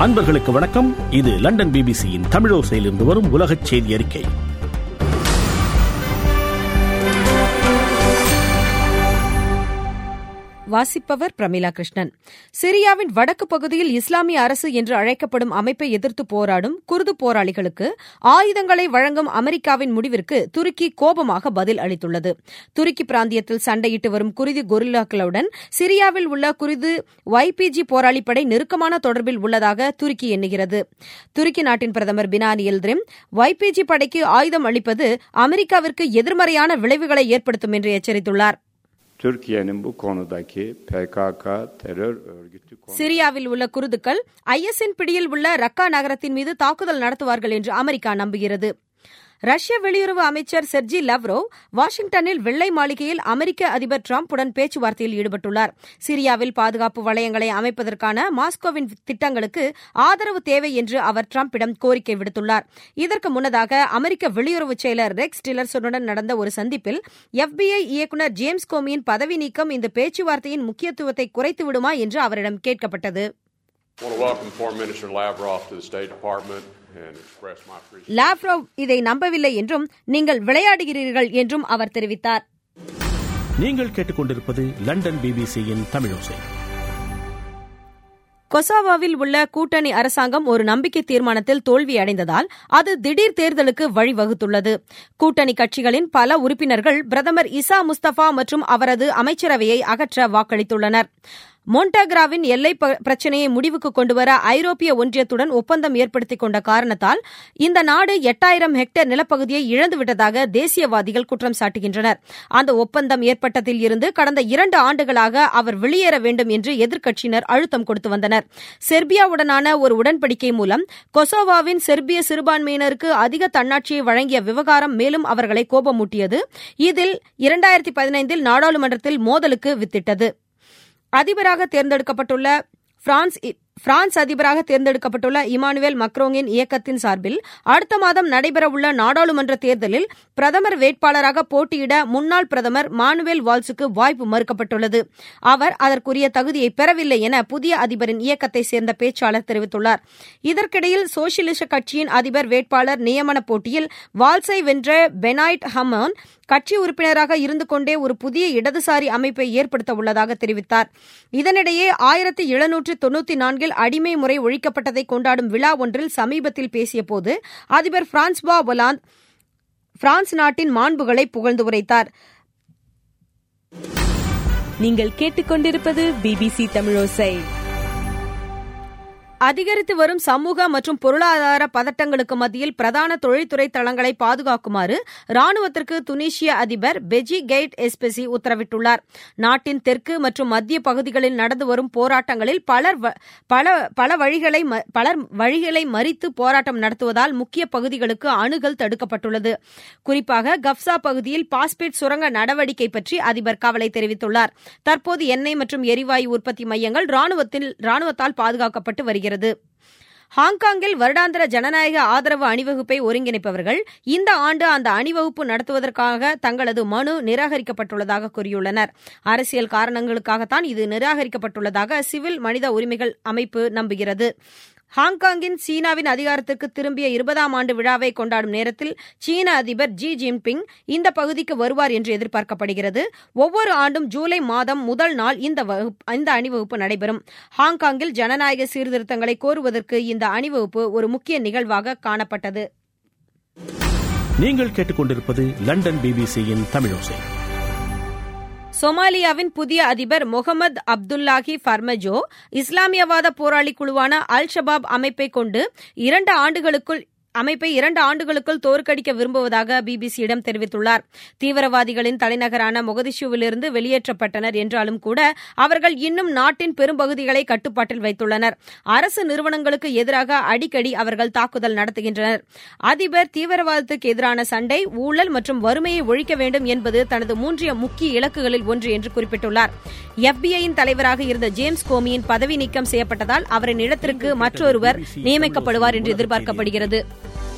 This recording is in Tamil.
அன்பர்களுக்கு வணக்கம் இது லண்டன் பிபிசியின் தமிழோசையிலிருந்து வரும் உலகச் செய்தி அறிக்கை வாசிப்பவர் பிரமிளா கிருஷ்ணன் சிரியாவின் வடக்கு பகுதியில் இஸ்லாமிய அரசு என்று அழைக்கப்படும் அமைப்பை எதிர்த்து போராடும் குர்து போராளிகளுக்கு ஆயுதங்களை வழங்கும் அமெரிக்காவின் முடிவிற்கு துருக்கி கோபமாக பதில் அளித்துள்ளது துருக்கி பிராந்தியத்தில் சண்டையிட்டு வரும் குருதி கொரில்லாக்களுடன் சிரியாவில் உள்ள குருது ஒய்பிஜி போராளிப்படை நெருக்கமான தொடர்பில் உள்ளதாக துருக்கி எண்ணுகிறது துருக்கி நாட்டின் பிரதமர் பினானி எல்திரிம் ஒய்பிஜி படைக்கு ஆயுதம் அளிப்பது அமெரிக்காவிற்கு எதிர்மறையான விளைவுகளை ஏற்படுத்தும் என்று எச்சரித்துள்ளார் Türkiye'nin bu konudaki PKK terör örgütü konu- சிரியாவில் உள்ள குருதுக்கள் ஐஎஸ்இன் பிடியில் உள்ள ரக்கா நகரத்தின் மீது தாக்குதல் நடத்துவார்கள் என்று அமெரிக்கா நம்புகிறது ரஷ்ய வெளியுறவு அமைச்சர் செர்ஜி லவ்ரோவ் வாஷிங்டனில் வெள்ளை மாளிகையில் அமெரிக்க அதிபர் டிரம்புடன் பேச்சுவார்த்தையில் ஈடுபட்டுள்ளார் சிரியாவில் பாதுகாப்பு வளையங்களை அமைப்பதற்கான மாஸ்கோவின் திட்டங்களுக்கு ஆதரவு தேவை என்று அவர் டிரம்பிடம் கோரிக்கை விடுத்துள்ளார் இதற்கு முன்னதாக அமெரிக்க வெளியுறவு செயலர் ரெக்ஸ் டிலர்சனுடன் நடந்த ஒரு சந்திப்பில் எஃபிஐ இயக்குநர் ஜேம்ஸ் கோமியின் பதவி நீக்கம் இந்த பேச்சுவார்த்தையின் முக்கியத்துவத்தை குறைத்து விடுமா என்று அவரிடம் கேட்கப்பட்டது I want to welcome Foreign Minister Lavrov to the State Department and express my appreciation. Lavrov இதை நம்பவில்லை என்றும் நீங்கள் விளையாடுகிறீர்கள் என்றும் அவர் தெரிவித்தார் நீங்கள் கேட்டுக்கொண்டிருப்பது லண்டன் பிபிசியின் தமிழோசை கொசாவாவில் உள்ள கூட்டணி அரசாங்கம் ஒரு நம்பிக்கை தீர்மானத்தில் தோல்வியடைந்ததால் அது திடீர் தேர்தலுக்கு வழிவகுத்துள்ளது கூட்டணி கட்சிகளின் பல உறுப்பினர்கள் பிரதமர் இசா முஸ்தபா மற்றும் அவரது அமைச்சரவையை அகற்ற வாக்களித்துள்ளனர் மோன்டாகிராவின் எல்லை ப- பிரச்சினையை முடிவுக்கு கொண்டுவர ஐரோப்பிய ஒன்றியத்துடன் ஒப்பந்தம் ஏற்படுத்திக் கொண்ட காரணத்தால் இந்த நாடு எட்டாயிரம் ஹெக்டேர் நிலப்பகுதியை இழந்துவிட்டதாக தேசியவாதிகள் குற்றம் சாட்டுகின்றனர் அந்த ஒப்பந்தம் ஏற்பட்டதில் இருந்து கடந்த இரண்டு ஆண்டுகளாக அவர் வெளியேற வேண்டும் என்று எதிர்க்கட்சியினர் அழுத்தம் கொடுத்து வந்தனர் செர்பியாவுடனான ஒரு உடன்படிக்கை மூலம் கொசோவாவின் செர்பிய சிறுபான்மையினருக்கு அதிக தன்னாட்சியை வழங்கிய விவகாரம் மேலும் அவர்களை கோபமூட்டியது இதில் இரண்டாயிரத்தி பதினைந்தில் நாடாளுமன்றத்தில் மோதலுக்கு வித்திட்டது அதிபராக தேர்ந்தெடுக்கப்பட்டுள்ள பிரான்ஸ் பிரான்ஸ் அதிபராக தேர்ந்தெடுக்கப்பட்டுள்ள இமானுவேல் மக்ரோங்கின் இயக்கத்தின் சார்பில் அடுத்த மாதம் நடைபெறவுள்ள நாடாளுமன்ற தேர்தலில் பிரதமர் வேட்பாளராக போட்டியிட முன்னாள் பிரதமர் மானுவேல் வால்ஸுக்கு வாய்ப்பு மறுக்கப்பட்டுள்ளது அவர் அதற்குரிய தகுதியை பெறவில்லை என புதிய அதிபரின் இயக்கத்தை சேர்ந்த பேச்சாளர் தெரிவித்துள்ளார் இதற்கிடையில் சோசியலிச கட்சியின் அதிபர் வேட்பாளர் நியமன போட்டியில் வால்ஸை வென்ற பெனாய்ட் ஹமோன் கட்சி உறுப்பினராக இருந்து கொண்டே ஒரு புதிய இடதுசாரி அமைப்பை ஏற்படுத்த உள்ளதாக தெரிவித்தார் இதனிடையே ஆயிரத்தி எழுநூற்று தொன்னூத்தி நான்கில் அடிமை முறை ஒழிக்கப்பட்டதை கொண்டாடும் விழா ஒன்றில் சமீபத்தில் பேசியபோது அதிபர் பிரான்ஸ்வா ஒலாந்து பிரான்ஸ் நாட்டின் மாண்புகளை புகழ்ந்து உரைத்தார் நீங்கள் கேட்டுக்கொண்டிருப்பது பிபிசி தமிழோசை அதிகரித்து வரும் சமூக மற்றும் பொருளாதார பதட்டங்களுக்கு மத்தியில் பிரதான தொழில்துறை தளங்களை பாதுகாக்குமாறு ராணுவத்திற்கு துனிஷிய அதிபர் பெஜி கெய்ட் எஸ்பெசி உத்தரவிட்டுள்ளார் நாட்டின் தெற்கு மற்றும் மத்திய பகுதிகளில் நடந்து வரும் போராட்டங்களில் பலர் வ- பல பல வழிகளை ம- பலர் வழிகளை மறித்து போராட்டம் நடத்துவதால் முக்கிய பகுதிகளுக்கு அணுகல் தடுக்கப்பட்டுள்ளது குறிப்பாக கப்சா பகுதியில் பாஸ்பேட் சுரங்க நடவடிக்கை பற்றி அதிபர் கவலை தெரிவித்துள்ளார் தற்போது எண்ணெய் மற்றும் எரிவாயு உற்பத்தி மையங்கள் ராணுவத்தில் ராணுவத்தால் பாதுகாக்கப்பட்டு வருகிறது ஹாங்காங்கில் வருடாந்திர ஜனநாயக ஆதரவு அணிவகுப்பை ஒருங்கிணைப்பவர்கள் இந்த ஆண்டு அந்த அணிவகுப்பு நடத்துவதற்காக தங்களது மனு நிராகரிக்கப்பட்டுள்ளதாக கூறியுள்ளனர் அரசியல் காரணங்களுக்காகத்தான் இது நிராகரிக்கப்பட்டுள்ளதாக சிவில் மனித உரிமைகள் அமைப்பு நம்புகிறது ஹாங்காங்கின் சீனாவின் அதிகாரத்திற்கு திரும்பிய இருபதாம் ஆண்டு விழாவை கொண்டாடும் நேரத்தில் சீன அதிபர் ஜி ஜின்பிங் இந்த பகுதிக்கு வருவார் என்று எதிர்பார்க்கப்படுகிறது ஒவ்வொரு ஆண்டும் ஜூலை மாதம் முதல் நாள் இந்த வகுப்பு- இந்த அணிவகுப்பு நடைபெறும் ஹாங்காங்கில் ஜனநாயக சீர்திருத்தங்களை கோருவதற்கு இந்த அணிவகுப்பு ஒரு முக்கிய நிகழ்வாக காணப்பட்டது நீங்கள் கேட்டுக்கொண்டிருப்பது லண்டன் பிபிசியின் தமிழோசை சொமாலியாவின் புதிய அதிபர் முகமது அப்துல்லாஹி ஃபர்மஜோ இஸ்லாமியவாத போராளி குழுவான அல் ஷபாப் அமைப்பை கொண்டு இரண்டு ஆண்டுகளுக்குள் அமைப்பை இரண்டு ஆண்டுகளுக்குள் தோற்கடிக்க விரும்புவதாக பிபிசியிடம் தெரிவித்துள்ளார் தீவிரவாதிகளின் தலைநகரான மொகதிஷுவிலிருந்து வெளியேற்றப்பட்டனர் என்றாலும் கூட அவர்கள் இன்னும் நாட்டின் பெரும்பகுதிகளை கட்டுப்பாட்டில் வைத்துள்ளனர் அரசு நிறுவனங்களுக்கு எதிராக அடிக்கடி அவர்கள் தாக்குதல் நடத்துகின்றனர் அதிபர் தீவிரவாதத்துக்கு எதிரான சண்டை ஊழல் மற்றும் வறுமையை ஒழிக்க வேண்டும் என்பது தனது மூன்றிய முக்கிய இலக்குகளில் ஒன்று என்று குறிப்பிட்டுள்ளார் எஃபிஐயின் தலைவராக இருந்த ஜேம்ஸ் கோமியின் பதவி நீக்கம் செய்யப்பட்டதால் அவரின் இடத்திற்கு மற்றொருவர் நியமிக்கப்படுவார் என்று எதிர்பார்க்கப்படுகிறது